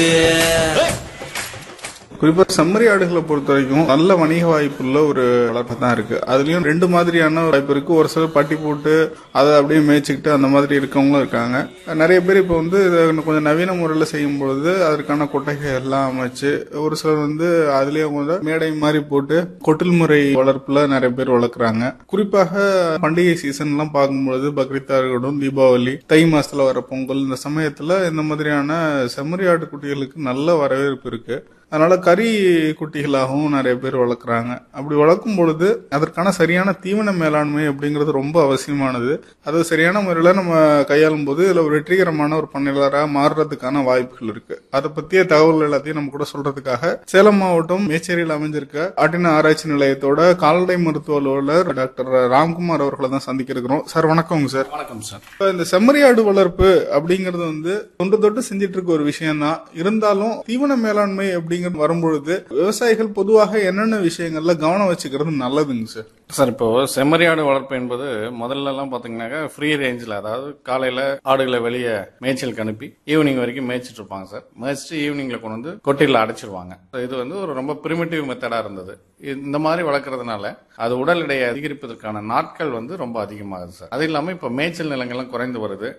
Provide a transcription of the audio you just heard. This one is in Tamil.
குறிப்பா செம்மறி ஆடுகளை பொறுத்த வரைக்கும் நல்ல வணிக வாய்ப்புள்ள ஒரு வளர்ப்பு தான் இருக்கு அதுலயும் ரெண்டு மாதிரியான வாய்ப்பு இருக்கு ஒரு சிலர் பட்டி போட்டு அதை அப்படியே மேய்ச்சிக்கிட்டு அந்த மாதிரி இருக்கவங்களும் இருக்காங்க நிறைய பேர் இப்போ வந்து இதை இன்னும் கொஞ்சம் நவீன முறையில் செய்யும் பொழுது அதற்கான கொட்டைகள் எல்லாம் அமைச்சு ஒரு சிலர் வந்து அதுலயே வந்து மேடை மாதிரி போட்டு கொட்டில் முறை வளர்ப்புல நிறைய பேர் வளர்க்குறாங்க குறிப்பாக பண்டிகை சீசன்லாம் பார்க்கும்பொழுது பக்ரீத்தா இருக்கட்டும் தீபாவளி தை மாசத்துல வர பொங்கல் இந்த சமயத்துல இந்த மாதிரியான செம்மறி ஆட்டு குட்டிகளுக்கு நல்ல வரவேற்பு இருக்கு அதனால கறி குட்டிகளாகவும் நிறைய பேர் வளர்க்குறாங்க அப்படி வளர்க்கும் பொழுது அதற்கான சரியான தீவன மேலாண்மை அப்படிங்கிறது ரொம்ப அவசியமானது அது சரியான முறையில் நம்ம கையாளும் போது இதில் ஒரு வெற்றிகரமான ஒரு பண்ணையாளராக மாறுறதுக்கான வாய்ப்புகள் இருக்கு அதை பற்றிய தகவல் எல்லாத்தையும் நம்ம கூட சொல்றதுக்காக சேலம் மாவட்டம் மேச்சேரியில் அமைஞ்சிருக்க ஆட்டின ஆராய்ச்சி நிலையத்தோட கால்நடை மருத்துவ அலுவலர் டாக்டர் ராம்குமார் அவர்களை தான் சந்திக்க இருக்கிறோம் சார் வணக்கங்க சார் வணக்கம் சார் இப்ப இந்த செம்மறியாடு வளர்ப்பு அப்படிங்கிறது வந்து தொன்று தொட்டு செஞ்சிட்டு இருக்க ஒரு விஷயம் தான் இருந்தாலும் தீவன மேலாண்மை அப்படிங்கிறது வரும்பொழுது விவசாயிகள் பொதுவாக என்னென்ன விஷயங்கள்ல கவனம் வச்சுக்கிறது நல்லதுங்க சார் சார் இப்போ செம்மறியாடு வளர்ப்பு என்பது முதல்ல எல்லாம் பாத்தீங்கன்னாக்கா ஃப்ரீ ரேஞ்சில் அதாவது காலையில ஆடுகளை வெளியே மேய்ச்சலுக்கு அனுப்பி ஈவினிங் வரைக்கும் மேய்ச்சிட்டு இருப்பாங்க சார் மேய்ச்சிட்டு ஈவினிங்ல கொண்டு வந்து கொட்டில அடைச்சிருவாங்க இது வந்து ஒரு ரொம்ப பிரிமிட்டிவ் மெத்தடா இருந்தது இந்த மாதிரி வளர்க்கறதுனால அது உடல் எடையை அதிகரிப்பதற்கான நாட்கள் வந்து ரொம்ப அதிகமாகுது சார் அது இல்லாம இப்ப மேய்ச்சல் நிலங்கள்லாம் குறைந்து வருது